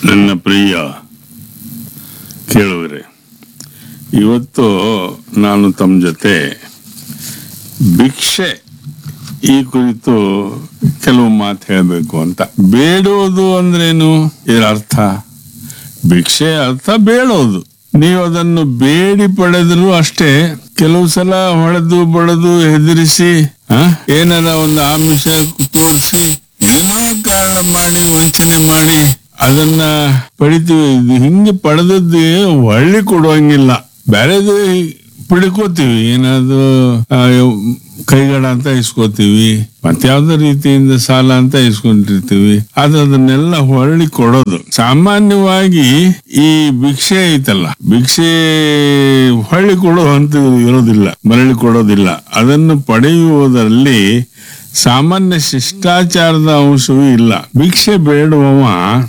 ನನ್ನ ಪ್ರಿಯ ಕೇಳುವರೆ ಇವತ್ತು ನಾನು ತಮ್ಮ ಜೊತೆ ಭಿಕ್ಷೆ ಈ ಕುರಿತು ಕೆಲವು ಮಾತು ಹೇಳಬೇಕು ಅಂತ ಬೇಡೋದು ಅಂದ್ರೇನು ಇದರ ಅರ್ಥ ಭಿಕ್ಷೆ ಅರ್ಥ ಬೇಡೋದು ನೀವು ಅದನ್ನು ಬೇಡಿ ಪಡೆದ್ರು ಅಷ್ಟೇ ಕೆಲವು ಸಲ ಹೊಡೆದು ಬಡದು ಹೆದರಿಸಿ ಆ, ಏನಾರ ಒಂದು ಆಮಿಷ ತೋರಿಸಿ ಏನೋ ಕಾರಣ ಮಾಡಿ ವಂಚನೆ ಮಾಡಿ ಅದನ್ನ ಪಡಿತೀವಿ ಇದು ಹಿಂಗೆ ಪಡೆದದ್ದು ಒಳ್ಳೆ ಕೊಡುವಂಗಿಲ್ಲ ಬೇರೆದು ಪಡ್ಕೋತೀವಿ ಏನಾದ್ರು ಆ, ಕೈಗಡ ಅಂತ ಇಸ್ಕೋತೀವಿ ಮತ್ಯಾವ್ದೋ ರೀತಿಯಿಂದ ಸಾಲ ಅಂತ ಇಸ್ಕೊಂಡಿರ್ತೀವಿ ಆದ್ರೆ ಅದನ್ನೆಲ್ಲ ಹೊರಳಿ ಕೊಡೋದು ಸಾಮಾನ್ಯವಾಗಿ ಈ ಭಿಕ್ಷೆ ಐತಲ್ಲ ಭಿಕ್ಷೆ ಹೊಳ್ಳಿ ಕೊಡೋ ಅಂತ ಇರೋದಿಲ್ಲ ಮರಳಿ ಕೊಡೋದಿಲ್ಲ ಅದನ್ನು ಪಡೆಯುವುದರಲ್ಲಿ ಸಾಮಾನ್ಯ ಶಿಷ್ಟಾಚಾರದ ಅಂಶವೂ ಇಲ್ಲ ಭಿಕ್ಷೆ ಬೇಡುವವ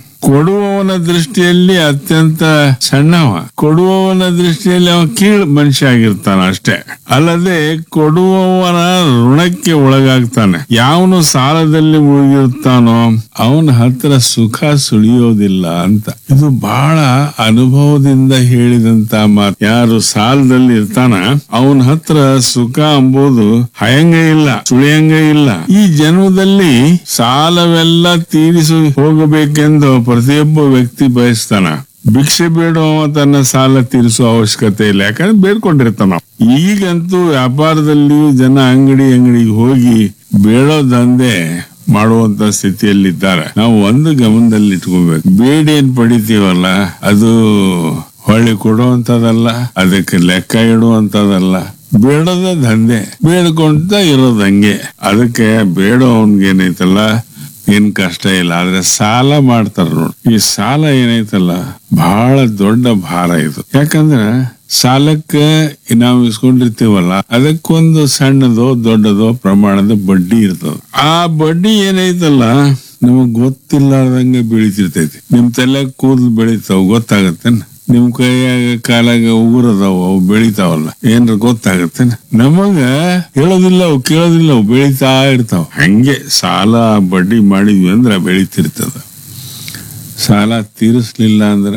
ಕೊಡುವವನ ದೃಷ್ಟಿಯಲ್ಲಿ ಅತ್ಯಂತ ಸಣ್ಣವ ಕೊಡುವವನ ದೃಷ್ಟಿಯಲ್ಲಿ ಅವ ಕೀಳ್ ಮನುಷ್ಯ ಆಗಿರ್ತಾನ ಅಷ್ಟೇ ಅಲ್ಲದೆ ಕೊಡುವವನ ಋಣಕ್ಕೆ ಒಳಗಾಗ್ತಾನೆ ಯಾವನು ಸಾಲದಲ್ಲಿ ಮುಳುಗಿರ್ತಾನೋ ಅವನ ಹತ್ರ ಸುಖ ಸುಳಿಯೋದಿಲ್ಲ ಅಂತ ಇದು ಬಹಳ ಅನುಭವದಿಂದ ಹೇಳಿದಂತ ಮಾತು ಯಾರು ಸಾಲದಲ್ಲಿ ಇರ್ತಾನ ಅವನ ಹತ್ರ ಸುಖ ಎಂಬುದು ಹಯಂಗ ಇಲ್ಲ ಸುಳಿಯಂಗ ಇಲ್ಲ ಈ ಜನ್ಮದಲ್ಲಿ ಸಾಲವೆಲ್ಲ ತೀರಿಸಿ ಹೋಗಬೇಕೆಂದು ಪ್ರತಿಯೊಬ್ಬ ವ್ಯಕ್ತಿ ಬಯಸ್ತಾನ ಭಿಕ್ಷೆ ಬೇಡುವ ತನ್ನ ಸಾಲ ತೀರಿಸುವ ಅವಶ್ಯಕತೆ ಇಲ್ಲ ಯಾಕಂದ್ರೆ ಬೇಡ್ಕೊಂಡಿರ್ತಾನ ಈಗಂತೂ ವ್ಯಾಪಾರದಲ್ಲಿಯೂ ಜನ ಅಂಗಡಿ ಅಂಗಡಿಗೆ ಹೋಗಿ ಬೇಡೋ ದಂಧೆ ಮಾಡುವಂತ ಸ್ಥಿತಿಯಲ್ಲಿದ್ದಾರೆ ನಾವು ಒಂದು ಗಮನದಲ್ಲಿ ಇಟ್ಕೋಬೇಕು ಬೇಡಿ ಏನ್ ಪಡಿತೀವಲ್ಲ ಅದು ಹೊಳ್ಳಿ ಕೊಡುವಂತದಲ್ಲ ಅದಕ್ಕೆ ಲೆಕ್ಕ ಇಡುವಂತದಲ್ಲ ಬೇಡದ ದಂಧೆ ಬೇಡ್ಕೊಂತ ಇರೋದು ಹಂಗೆ ಅದಕ್ಕೆ ಬೇಡೋ ಏನೈತಲ್ಲ ಏನ್ ಕಷ್ಟ ಇಲ್ಲ ಆದ್ರೆ ಸಾಲ ಮಾಡ್ತಾರ ನೋಡಿ ಈ ಸಾಲ ಏನೈತಲ್ಲ ಬಹಳ ದೊಡ್ಡ ಭಾರ ಇದು ಯಾಕಂದ್ರ ಸಾಲಕ್ಕೆ ನಾವು ಇಸ್ಕೊಂಡಿರ್ತೀವಲ್ಲ ಅದಕ್ಕೊಂದು ಸಣ್ಣದೋ ದೊಡ್ಡದೋ ಪ್ರಮಾಣದ ಬಡ್ಡಿ ಇರ್ತದ ಆ ಬಡ್ಡಿ ಏನೈತಲ್ಲ ನಮಗ್ ಗೊತ್ತಿಲ್ಲಾರ್ದಂಗೆ ಬೆಳಿತಿರ್ತೈತಿ ನಿಮ್ ತಲೆ ಕೂದಲು ಬೆಳಿತಾವ ಗೊತ್ತಾಗತ್ತೆ ನಿಮ್ ಕೈಯಾಗ ಕಾಲಾಗ ಉಗುರದಾವ ಅವು ಬೆಳಿತಾವಲ್ಲ ಏನ್ರ ಗೊತ್ತಾಗತ್ತೆ ನಮಗ ಹೇಳೋದಿಲ್ಲ ಅವು ಕೇಳೋದಿಲ್ಲ ಅವು ಬೆಳಿತಾ ಇರ್ತಾವ ಹಂಗೆ ಸಾಲ ಬಡ್ಡಿ ಮಾಡಿದ್ವಿ ಅಂದ್ರ ಬೆಳಿತಿರ್ತದ ಸಾಲ ತೀರಿಸ್ಲಿಲ್ಲ ಅಂದ್ರ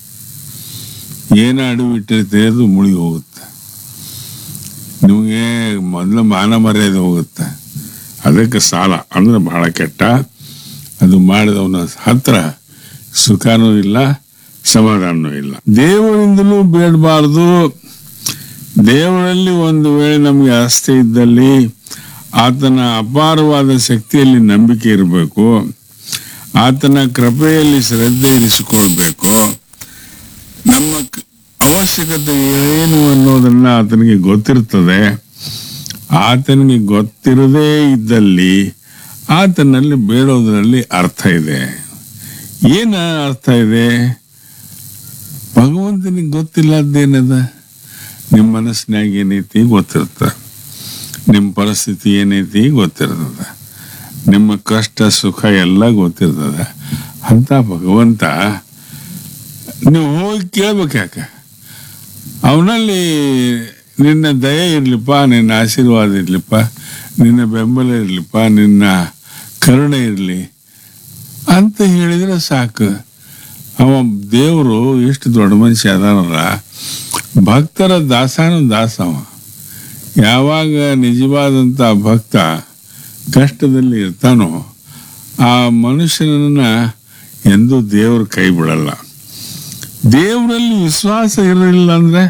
ಏನ ಅಡು ಇಟ್ಟಿರ್ತದೆ ಅದು ಮುಳುಗಿ ಹೋಗುತ್ತೆ ನಿಮಗೆ ಮೊದಲು ಮಾನ ಮರ್ಯಾದೆ ಹೋಗುತ್ತೆ ಅದಕ್ಕೆ ಸಾಲ ಅಂದ್ರೆ ಬಹಳ ಕೆಟ್ಟ ಅದು ಮಾಡಿದವನ ಹತ್ರ ಸುಖನೂ ಇಲ್ಲ ಸಮಾಧಾನನೂ ಇಲ್ಲ ದೇವರಿಂದಲೂ ಬೇಡಬಾರ್ದು ದೇವರಲ್ಲಿ ಒಂದು ವೇಳೆ ನಮಗೆ ಆಸ್ತಿ ಇದ್ದಲ್ಲಿ ಆತನ ಅಪಾರವಾದ ಶಕ್ತಿಯಲ್ಲಿ ನಂಬಿಕೆ ಇರಬೇಕು ಆತನ ಕೃಪೆಯಲ್ಲಿ ಶ್ರದ್ಧೆ ಇರಿಸಿಕೊಳ್ಬೇಕು ನಮ್ಮ ಕ- ಅವಶ್ಯಕತೆ ಏನು ಅನ್ನೋದನ್ನ ಆತನಿಗೆ ಗೊತ್ತಿರ್ತದೆ ಆತನಿಗೆ ಗೊತ್ತಿರದೇ ಇದ್ದಲ್ಲಿ ಆತನಲ್ಲಿ ಬೇಡೋದ್ರಲ್ಲಿ ಅರ್ಥ ಇದೆ ಏನ ಅರ್ಥ ಇದೆ ಭಗವಂತನಿಗೆ ಗೊತ್ತಿಲ್ಲದ್ದೇನದ ನಿಮ್ಮ ಮನಸ್ಸಿನಾಗ ಏನೈತಿ ಗೊತ್ತಿರ್ತದ ನಿಮ್ಮ ಪರಿಸ್ಥಿತಿ ಏನೈತಿ ಗೊತ್ತಿರ್ತದ ನಿಮ್ಮ ಕಷ್ಟ ಸುಖ ಎಲ್ಲ ಗೊತ್ತಿರ್ತದ ಅಂತ ಭಗವಂತ ನೀವು ಹೋಗಿ ಕೇಳ್ಬೇಕು ಯಾಕೆ ಅವನಲ್ಲಿ ನಿನ್ನ ದಯ ಇರ್ಲಿಪ್ಪ ನಿನ್ನ ಆಶೀರ್ವಾದ ಇರ್ಲಿಪ್ಪ ನಿನ್ನ ಬೆಂಬಲ ಇರ್ಲಿಪ್ಪ ನಿನ್ನ ಕರುಣೆ ಇರಲಿ ಅಂತ ಹೇಳಿದ್ರೆ ಸಾಕು ಅವ ದೇವರು ಎಷ್ಟು ದೊಡ್ಡ ಮನುಷ್ಯ ಅದಾನಲ್ಲ ಭಕ್ತರ ದಾಸಾನು ದಾಸವ ಯಾವಾಗ ನಿಜವಾದಂಥ ಭಕ್ತ ಕಷ್ಟದಲ್ಲಿ ಇರ್ತಾನೋ ಆ ಮನುಷ್ಯನನ್ನ ಎಂದೂ ದೇವರು ಕೈ ಬಿಡಲ್ಲ ದೇವರಲ್ಲಿ ವಿಶ್ವಾಸ ಇರಲಿಲ್ಲ ಅಂದ್ರೆ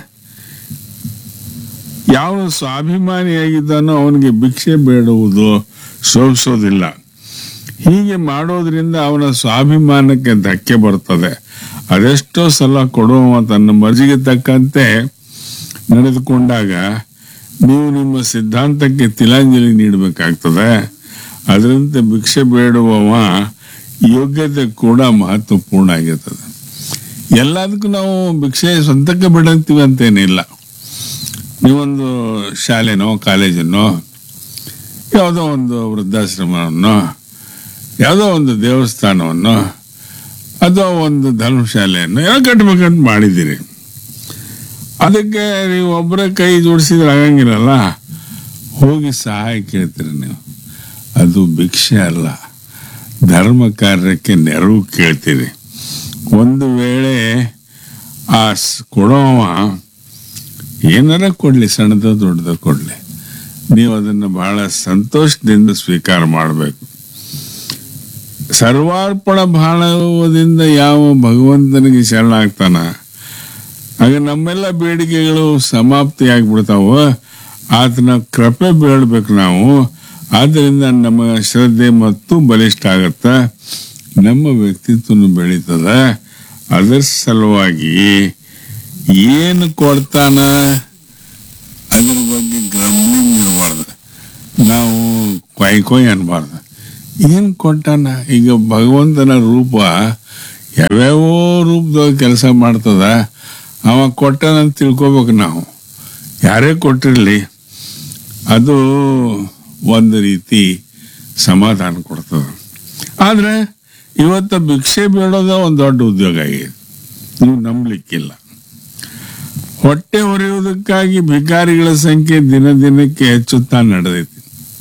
ಯಾವ ಸ್ವಾಭಿಮಾನಿಯಾಗಿದ್ದಾನೋ ಅವನಿಗೆ ಭಿಕ್ಷೆ ಬೇಡುವುದು ಶೋಭಿಸೋದಿಲ್ಲ ಹೀಗೆ ಮಾಡೋದ್ರಿಂದ ಅವನ ಸ್ವಾಭಿಮಾನಕ್ಕೆ ಧಕ್ಕೆ ಬರ್ತದೆ ಅದೆಷ್ಟೋ ಸಲ ಕೊಡುವ ತನ್ನ ಮರ್ಜಿಗೆ ತಕ್ಕಂತೆ ನಡೆದುಕೊಂಡಾಗ ನೀವು ನಿಮ್ಮ ಸಿದ್ಧಾಂತಕ್ಕೆ ತಿಲಾಂಜಲಿ ನೀಡಬೇಕಾಗ್ತದೆ ಅದರಂತೆ ಭಿಕ್ಷೆ ಬೇಡುವವ ಯೋಗ್ಯತೆ ಕೂಡ ಮಹತ್ವಪೂರ್ಣ ಆಗಿರ್ತದೆ ಎಲ್ಲದಕ್ಕೂ ನಾವು ಭಿಕ್ಷೆ ಸ್ವಂತಕ್ಕೆ ಬಿಡಂತೀವಿ ಅಂತೇನಿಲ್ಲ ನೀವೊಂದು ಶಾಲೆನೋ ಕಾಲೇಜನ್ನೋ ಯಾವುದೋ ಒಂದು ವೃದ್ಧಾಶ್ರಮವನ್ನು ಯಾವುದೋ ಒಂದು ದೇವಸ್ಥಾನವನ್ನು ಅಥವಾ ಒಂದು ಧರ್ಮಶಾಲೆಯನ್ನು ಏನೋ ಕಟ್ಬೇಕಂತ ಮಾಡಿದ್ದೀರಿ ಅದಕ್ಕೆ ನೀವು ಒಬ್ಬರ ಕೈ ಜೋಡಿಸಿದ್ರೆ ಆಗಂಗಿಲ್ಲಲ್ಲ ಹೋಗಿ ಸಹಾಯ ಕೇಳ್ತೀರಿ ನೀವು ಅದು ಭಿಕ್ಷೆ ಅಲ್ಲ ಧರ್ಮ ಕಾರ್ಯಕ್ಕೆ ನೆರವು ಕೇಳ್ತೀರಿ ಒಂದು ವೇಳೆ ಆ ಸ್- ಕೊಡೋವ ಏನಾರ ಕೊಡ್ಲಿ ಸಣ್ಣದ ದೊಡ್ಡದ ಕೊಡ್ಲಿ ನೀವು ಅದನ್ನು ಬಹಳ ಸಂತೋಷದಿಂದ ಸ್ವೀಕಾರ ಮಾಡಬೇಕು ಸರ್ವಾರ್ಪಣ ಭಾವದಿಂದ ಯಾವ ಭಗವಂತನಿಗೆ ಶರಣಾಗ್ತಾನ ಆಗ ನಮ್ಮೆಲ್ಲ ಬೇಡಿಕೆಗಳು ಸಮಾಪ್ತಿ ಆಗ್ಬಿಡ್ತಾವ ಆತನ ಕೃಪೆ ಬೇಡಬೇಕು ನಾವು ಆದ್ದರಿಂದ ನಮ್ಮ ಶ್ರದ್ಧೆ ಮತ್ತು ಬಲಿಷ್ಠ ಆಗತ್ತ ನಮ್ಮ ವ್ಯಕ್ತಿತ್ವನು ಬೆಳೀತದ ಅದರ ಸಲುವಾಗಿ ಏನು ಕೊಡ್ತಾನ ಅದ್ರ ಬಗ್ಗೆ ಗ್ರಮ್ಲಿಂಗ್ ಇರಬಾರ್ದು ನಾವು ಕೊಯ್ ಕೊಯ್ ಅನ್ಬಾರ್ದು ಏನು ಕೊಟ್ಟಾನ ಈಗ ಭಗವಂತನ ರೂಪ ಯಾವ್ಯಾವೋ ರೂಪದೊಳಗೆ ಕೆಲಸ ಮಾಡ್ತದ ಅವ ಕೊಟ್ಟಾನಂತ ತಿಳ್ಕೊಬೇಕು ನಾವು ಯಾರೇ ಕೊಟ್ಟಿರಲಿ ಅದು ಒಂದು ರೀತಿ ಸಮಾಧಾನ ಕೊಡ್ತದೆ ಆದರೆ ಇವತ್ತು ಭಿಕ್ಷೆ ಬೇಡೋದ ಒಂದು ದೊಡ್ಡ ಉದ್ಯೋಗ ಆಗಿದೆ ನೀವು ನಂಬಲಿಕ್ಕಿಲ್ಲ ಹೊಟ್ಟೆ ಹೊರೆಯುವುದಕ್ಕಾಗಿ ಭಿಕಾರಿಗಳ ಸಂಖ್ಯೆ ದಿನ ದಿನಕ್ಕೆ ಹೆಚ್ಚುತ್ತಾ ನಡೆದೈತಿ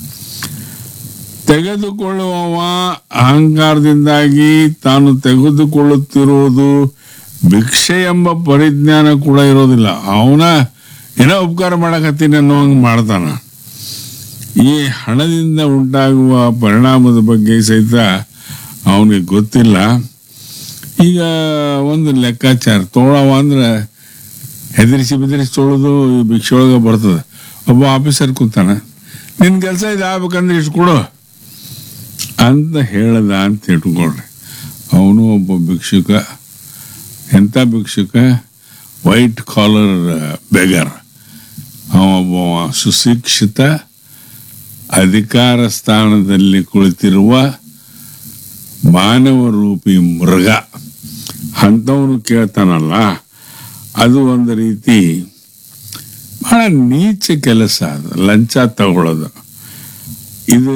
ತೆಗೆದುಕೊಳ್ಳುವವ ಅಹಂಕಾರದಿಂದಾಗಿ ತಾನು ತೆಗೆದುಕೊಳ್ಳುತ್ತಿರುವುದು ಭಿಕ್ಷೆ ಎಂಬ ಪರಿಜ್ಞಾನ ಕೂಡ ಇರೋದಿಲ್ಲ ಅವನ ಏನೋ ಉಪಕಾರ ಮಾಡಕತ್ತೀನಿ ಅನ್ನೋ ಹಂಗೆ ಮಾಡ್ತಾನ ಈ ಹಣದಿಂದ ಉಂಟಾಗುವ ಪರಿಣಾಮದ ಬಗ್ಗೆ ಸಹಿತ ಅವನಿಗೆ ಗೊತ್ತಿಲ್ಲ ಈಗ ಒಂದು ಲೆಕ್ಕಾಚಾರ ತೋಳವ ಅಂದ್ರೆ ಹೆದರಿಸಿ ಬೆದರಿಸಿ ತೊಳೆದು ಈ ಭಿಕ್ಷೆ ಒಳಗೆ ಬರ್ತದೆ ಒಬ್ಬ ಆಫೀಸರ್ ಕೂತಾನ ನಿನ್ನ ಕೆಲಸ ಇದು ಆಗ್ಬೇಕಂದ್ರೆ ಇಷ್ಟು ಕೊಡು ಅಂತ ಹೇಳ್ದ ಅಂತ ಇಟ್ಕೊಳ್ರಿ ಅವನು ಒಬ್ಬ ಭಿಕ್ಷುಕ ಎಂಥ ಭಿಕ್ಷುಕ ವೈಟ್ ಕಾಲರ್ ಬೆಗರ್ ಅವ ಒಬ್ಬ ಸುಶಿಕ್ಷಿತ ಅಧಿಕಾರ ಸ್ಥಾನದಲ್ಲಿ ಕುಳಿತಿರುವ ಮಾನವ ರೂಪಿ ಮೃಗ ಅಂಥವನು ಕೇಳ್ತಾನಲ್ಲ ಅದು ಒಂದು ರೀತಿ ಬಹಳ ನೀಚ ಕೆಲಸ ಅದು ಲಂಚ ತಗೊಳ್ಳೋದು ಇದು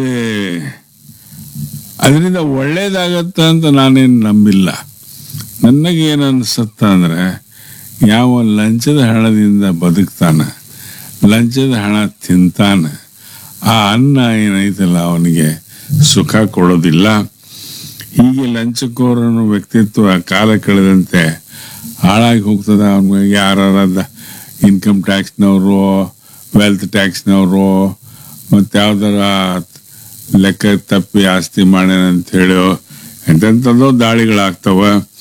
ಅದರಿಂದ ಒಳ್ಳೇದಾಗತ್ತ ಅಂತ ನಾನೇನು ನಂಬಿಲ್ಲ ನನಗೇನು ಅನಿಸುತ್ತ ಅಂದರೆ ಯಾವ ಲಂಚದ ಹಣದಿಂದ ಬದುಕ್ತಾನೆ ಲಂಚದ ಹಣ ತಿಂತಾನೆ ಆ ಅನ್ನ ಏನೈತಲ್ಲ ಅವನಿಗೆ ಸುಖ ಕೊಡೋದಿಲ್ಲ ಹೀಗೆ ಲಂಚಕೋರನ ವ್ಯಕ್ತಿತ್ವ ಕಾಲ ಕಳೆದಂತೆ ಹಾಳಾಗಿ ಹೋಗ್ತದ ಅವನಿಗೆ ಯಾರಾದ ಇನ್ಕಮ್ ಟ್ಯಾಕ್ಸ್ನವರು ವೆಲ್ತ್ ಟ್ಯಾಕ್ಸ್ನವರು ಮತ್ತು ಯಾವ್ದಾರ ಲೆಕ್ಕ ತಪ್ಪಿ ಆಸ್ತಿ ಮಾಡ್ಯಾನ ಅಂತ ಹೇಳಿ ಎಂತೆಂಥದ್ದೋ ದಾಳಿಗಳಾಗ್ತವ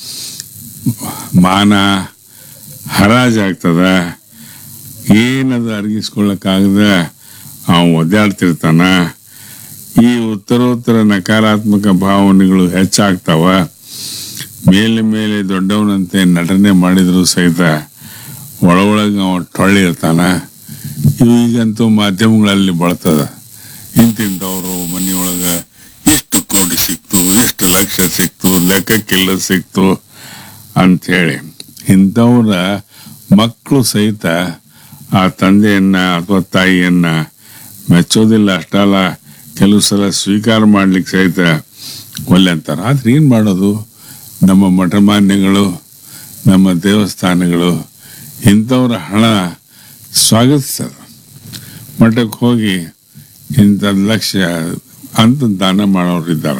ಮಾನ ಹರಾಜಾಗ್ತದ ಏನದು ಅರಗಿಸ್ಕೊಳ್ಳೋಕ್ಕಾಗದ ಅವನು ಒದ್ದಾಡ್ತಿರ್ತಾನ ಈ ಉತ್ತರೋತ್ತರ ನಕಾರಾತ್ಮಕ ಭಾವನೆಗಳು ಹೆಚ್ಚಾಗ್ತಾವ ಮೇಲೆ ಮೇಲೆ ದೊಡ್ಡವನಂತೆ ನಟನೆ ಮಾಡಿದ್ರು ಸಹಿತ ಒಳ ಒಳಗೆ ಅವ ಟೊಳ್ಳಿರ್ತಾನ ಇವು ಈಗಂತೂ ಮಾಧ್ಯಮಗಳಲ್ಲಿ ಬಳತದ ಇಂತಿಂಥವ್ರು ಮನೆಯೊಳಗೆ ಎಷ್ಟು ಕೋಟಿ ಸಿಕ್ತು ಎಷ್ಟು ಲಕ್ಷ ಸಿಕ್ತು ಲೆಕ್ಕಕ್ಕಿಲ್ಲ ಸಿಕ್ತು ಅಂಥೇಳಿ ಇಂಥವ್ರ ಮಕ್ಕಳು ಸಹಿತ ಆ ತಂದೆಯನ್ನ ಅಥವಾ ತಾಯಿಯನ್ನ ಮೆಚ್ಚೋದಿಲ್ಲ ಅಷ್ಟಲ್ಲ ಕೆಲವು ಸಲ ಸ್ವೀಕಾರ ಮಾಡ್ಲಿಕ್ಕೆ ಸಹಿತ ಒಲ್ಲೆ ಅಂತಾರೆ ಆದ್ರೆ ಏನು ಮಾಡೋದು ನಮ್ಮ ಮಠಮಾನ್ಯಗಳು ನಮ್ಮ ದೇವಸ್ಥಾನಗಳು ಇಂಥವ್ರ ಹಣ ಸ್ವಾಗತಿಸ್ತದೆ ಮಠಕ್ಕೆ ಹೋಗಿ ಇಂಥದ್ದು ಲಕ್ಷ್ಯ ಅಂತ ದಾನ ಮಾಡೋರು ಇದ್ದಾರೆ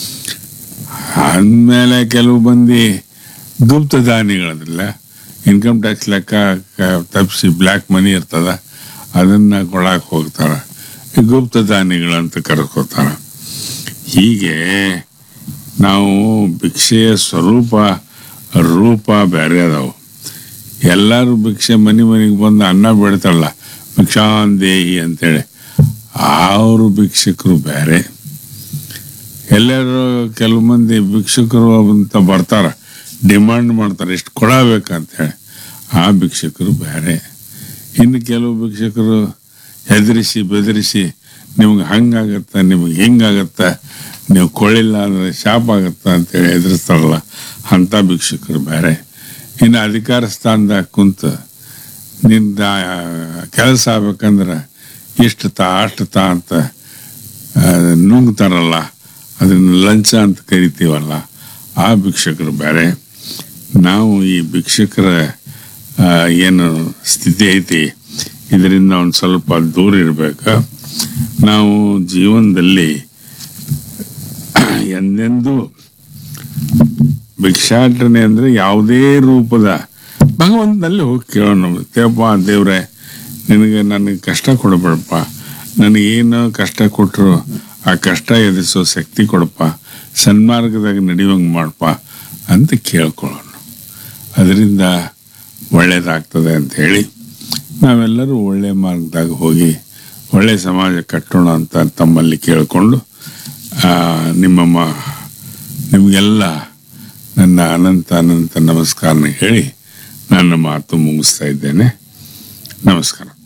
ಅಂದಮೇಲೆ ಕೆಲವು ಮಂದಿ ಗುಪ್ತ ದಾನಿಗಳದಿಲ್ಲ ಇನ್ಕಮ್ ಟ್ಯಾಕ್ಸ್ ಲೆಕ್ಕ ತಪ್ಪಿಸಿ ಬ್ಲ್ಯಾಕ್ ಮನಿ ಇರ್ತದ ಅದನ್ನ ಕೊಡಕ್ಕೆ ಹೋಗ್ತಾರೆ ಈ ಗುಪ್ತ ದಾನಿಗಳಂತ ಕರ್ಕೋತಾರೆ ಹೀಗೆ ನಾವು ಭಿಕ್ಷೆಯ ಸ್ವರೂಪ ರೂಪ ಬೇರೆ ಅದಾವು ಎಲ್ಲರೂ ಭಿಕ್ಷೆ ಮನೆ ಮನೆಗೆ ಬಂದು ಅನ್ನ ಬೇಡ್ತಾರಲ್ಲ ಭಿಕ್ಷಾಂದೇಹಿ ಅಂತೇಳಿ ಅವರು ಭಿಕ್ಷಕರು ಬೇರೆ ಎಲ್ಲರೂ ಕೆಲವು ಮಂದಿ ಭಿಕ್ಷುಕರು ಅಂತ ಬರ್ತಾರ ಡಿಮಾಂಡ್ ಮಾಡ್ತಾರೆ ಇಷ್ಟು ಕೊಡಬೇಕಂತ ಹೇಳಿ ಆ ಭಿಕ್ಷಕರು ಬೇರೆ ಇನ್ನು ಕೆಲವು ಭಿಕ್ಷಕರು ಹೆದರಿಸಿ ಬೆದರಿಸಿ ನಿಮ್ಗೆ ಹಂಗಾಗತ್ತ ನಿಮ್ಗೆ ಹಿಂಗಾಗತ್ತ ನೀವು ಕೊಳ್ಳಿಲ್ಲ ಅಂದ್ರೆ ಶಾಪ್ ಆಗತ್ತ ಅಂತೇಳಿ ಹೆದರಿಸ್ತಾರಲ್ಲ ಅಂಥ ಭಿಕ್ಷಕರು ಬೇರೆ ಇನ್ನು ಅಧಿಕಾರ ಸ್ಥಾನದಾಗ ಕುಂತ ನಿಂದ ಕೆಲಸ ಆಗ್ಬೇಕಂದ್ರೆ ಇಷ್ಟು ತಾ ಅಷ್ಟು ತಾ ಅಂತ ಆ, ನುಂಗ್ತಾರಲ್ಲ ಅದನ್ನ ಲಂಚ ಅಂತ ಕರಿತೀವಲ್ಲ ಆ ಭಿಕ್ಷಕರು ಬೇರೆ ನಾವು ಈ ಭಿಕ್ಷಕರ ಆ, ಏನು ಸ್ಥಿತಿ ಐತಿ ಇದರಿಂದ ಒಂದು ಸ್ವಲ್ಪ ದೂರ ಇರಬೇಕು ನಾವು ಜೀವನದಲ್ಲಿ ಎಂದೆಂದೂ ಭಿಕ್ಷಾಟನೆ ಅಂದ್ರೆ ಯಾವುದೇ ರೂಪದ ಭಗವಂತನಲ್ಲಿ ಹೋಗಿ ಕೇಳೋಣ ದೇವಪ್ಪ ದೇವ್ರೆ ನಿನಗೆ ನನಗೆ ಕಷ್ಟ ಕೊಡಬೇಡಪ್ಪ ನನಗೇನು ಕಷ್ಟ ಕೊಟ್ಟರು ಆ ಕಷ್ಟ ಎದುರಿಸೋ ಶಕ್ತಿ ಕೊಡಪ್ಪ ಸನ್ಮಾರ್ಗದಾಗ ನಡೆಯುವಂಗೆ ಮಾಡಪ್ಪ ಅಂತ ಕೇಳ್ಕೊಳ್ಳೋಣ ಅದರಿಂದ ಒಳ್ಳೇದಾಗ್ತದೆ ಅಂತ ಹೇಳಿ ನಾವೆಲ್ಲರೂ ಒಳ್ಳೆ ಮಾರ್ಗದಾಗ ಹೋಗಿ ಒಳ್ಳೆ ಸಮಾಜ ಕಟ್ಟೋಣ ಅಂತ ತಮ್ಮಲ್ಲಿ ಕೇಳಿಕೊಂಡು ಆ, ನಿಮ್ಮ ಮ ನಿಮಗೆಲ್ಲ ನನ್ನ ಅನಂತ ಅನಂತ ನಮಸ್ಕಾರನ ಹೇಳಿ ನನ್ನ ಮಾತು ಮುಗಿಸ್ತಾ ಇದ್ದೇನೆ ನಮಸ್ಕಾರ